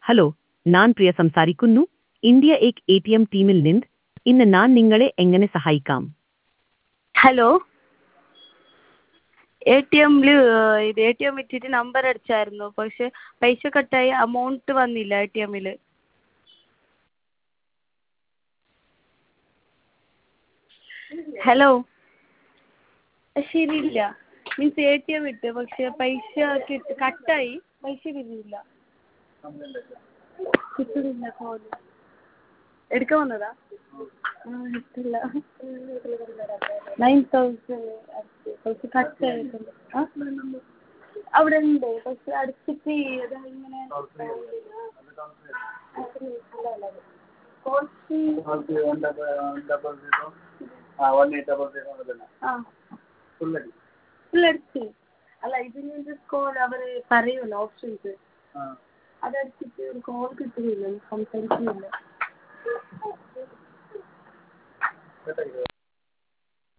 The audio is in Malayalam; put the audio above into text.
ഹലോ ഞാൻ പ്രിയ സംസാരിക്കുന്നു ഇന്ത്യ എക് എ ടി എം ടീമിൽ നിന്ന് ഇന്ന് ഞാൻ നിങ്ങളെ എങ്ങനെ സഹായിക്കാം ഹലോ എ ടി എമ്മിൽ ഇത് എ ടി എം ഇട്ടിട്ട് നമ്പർ അടിച്ചായിരുന്നു പക്ഷേ പൈസ കട്ടായി അമൗണ്ട് വന്നില്ല എ ടി എമ്മിൽ ഹലോ ശരിയില്ല മീൻസ് എ ടി എം ഇട്ട് പക്ഷേ പൈസ കിട്ട് കട്ടായി പൈസ വരുന്നില്ല കിട്ടുന്നില്ല കോൾ എടുക്കാൻ വന്നതാ ആ കിട്ടില്ല നയൻ തൗസൻഡ് പക്ഷേ കട്ടായിട്ടുണ്ട് ആ അവിടെ ഉണ്ട് പക്ഷേ അടച്ചിട്ട് ഇതാ ഇങ്ങനെ ആ ഫുൾ അടിച്ചു അല്ല ഇതിന് കോൾ അവർ പറയുമല്ലോ ഓപ്ഷൻസ് അതടിച്ചിട്ട് ഒരു കോൾ കിട്ടുന്നില്ല സംസാരിക്കുന്നില്ല